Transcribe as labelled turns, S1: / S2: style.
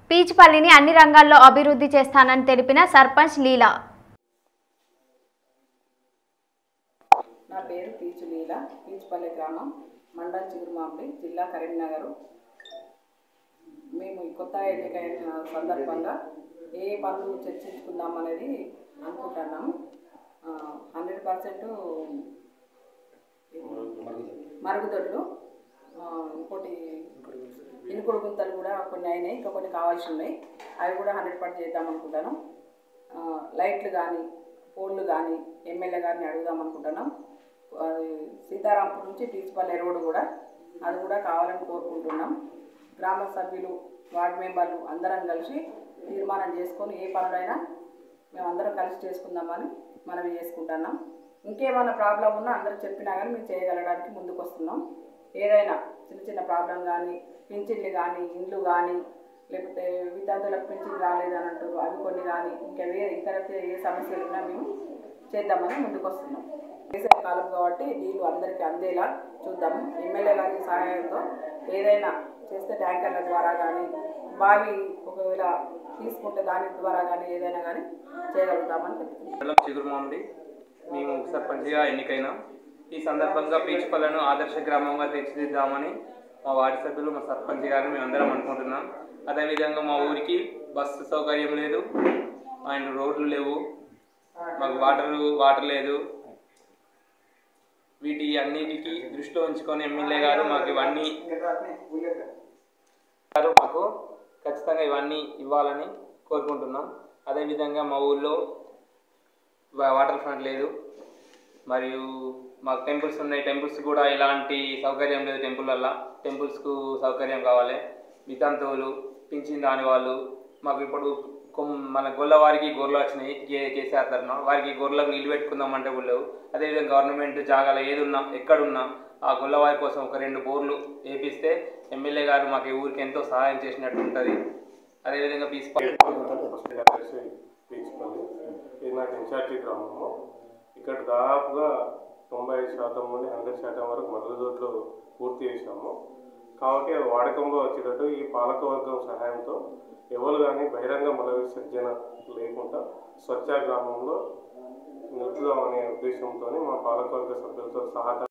S1: పీచ్పల్లిని అన్ని రంగాల్లో అభివృద్ధి చేస్తానని తెలిపిన సర్పంచ్ లీలా
S2: నా పేరు పీచు లీల పీచుపల్లి గ్రామం మండల్ చిగురుమామిడి జిల్లా కరీంనగర్ మేము ఈ కొత్త ఎన్నికైన సందర్భంగా ఏ ఏ పనులు చర్చించుకుందాం అనేది అనుకుంటున్నాము హండ్రెడ్ పర్సెంట్ మరుగుదొడ్లు ఆ, ఇంకోటి ఇనుకుడు గుంతలు కూడా కొన్ని అయినాయి ఇంకా కొన్ని కావాల్సి ఉన్నాయి అవి కూడా హండ్రెడ్ పర్సెంట్ చేద్దాం అనుకుంటాను ఆ, లైట్లు కానీ పోల్లు కానీ ఎమ్మెల్యే గారిని అడుగుదాం అనుకుంటున్నాం అది సీతారాంపూర్ నుంచి పీచుపల్లి రోడ్డు కూడా అది కూడా కావాలని కోరుకుంటున్నాం గ్రామ సభ్యులు వార్డు మెంబర్లు అందరం కలిసి తీర్మానం చేసుకొని ఏ పనులైనా మేమందరం కలిసి చేసుకుందామని మనవి చేసుకుంటున్నాం ఇంకేమైనా ప్రాబ్లం ఉన్నా అందరూ చెప్పినా కానీ మేము చేయగలడానికి ముందుకు వస్తున్నాం ఏదైనా చిన్న చిన్న ప్రాబ్లం కానీ పింఛన్లు కానీ ఇండ్లు కానీ లేకపోతే విద్యార్థులకు పింఛన్ రాలేదని అంటారు అవి కొన్ని కానీ ఇంకా వేరే ఇతర ఏ సమస్యలు ఉన్నా మేము చేద్దామని ముందుకు వస్తున్నాం వేసవి కాలం కాబట్టి నీళ్ళు అందరికీ అందేలా చూద్దాము ఎమ్మెల్యే గారి సహాయంతో ఏదైనా చేస్తే ట్యాంకర్ల ద్వారా కానీ బావి ఒకవేళ తీసుకుంటే దాని ద్వారా కానీ ఏదైనా కానీ చేయగలుగుతామని చెప్తున్నాం
S3: మండలం చిగురుమామిడి మేము ఉప సర్పంచ్గా ఎన్నికైనాం ఈ సందర్భంగా పీచుపల్లను ఆదర్శ గ్రామంగా తీర్చిదిద్దామని మా వార్డు సభ్యులు మా సర్పంచ్ గారిని మేము అందరం అనుకుంటున్నాం అదేవిధంగా మా ఊరికి బస్సు సౌకర్యం లేదు అండ్ రోడ్లు లేవు మాకు వాటర్ వాటర్ లేదు వీటి అన్నిటికీ దృష్టిలో ఉంచుకొని ఎమ్మెల్యే గారు మాకు ఇవన్నీ గారు మాకు ఖచ్చితంగా ఇవన్నీ ఇవ్వాలని కోరుకుంటున్నాం అదేవిధంగా మా ఊళ్ళో వా- వాటర్ ఫ్రంట్ లేదు మరియు మాకు టెంపుల్స్ ఉన్నాయి టెంపుల్స్ కూడా ఎలాంటి సౌకర్యం లేదు టెంపుల్లల్లో టెంపుల్స్కు సౌకర్యం కావాలి వితంతువులు పింఛన్ రాని వాళ్ళు మాకు ఇప్పుడు కొమ్- మన గొల్ల వారికి గొర్రెలు వచ్చినాయి కే కేసీఆర్ తరఫున వారికి గొర్రెలకు నీళ్ళు పెట్టుకుందామంటే కూడా లేవు అదేవిధంగా గవర్నమెంట్ జాగాలో ఏదున్నా ఎక్కడున్నా ఆ గొల్లవారి కోసం ఒక రెండు బోర్లు వేపిస్తే ఎమ్మెల్యే గారు మాకు ఈ ఊరికి ఎంతో సహాయం చేసినట్టు ఉంటుంది అదేవిధంగా పీస్
S4: కలిసి పీచుపల్లి ఇది నాకు ఇన్ఛార్జి గ్రామము ఇక్కడ దాదాపుగా తొంభై ఐదు శాతం నుండి హండ్రెడ్ శాతం వరకు మరుగుదొడ్లు పూర్తి చేశాము కాబట్టి అది వాడకంలో వచ్చేటట్టు ఈ పాలకవర్గం సహాయంతో ఎవరు కానీ బహిరంగ మల విసర్జన లేకుండా స్వచ్ఛ గ్రామంలో నిలుపుదామనే ఉద్దేశంతో మా పాలకవర్గ సభ్యులతో సహకారం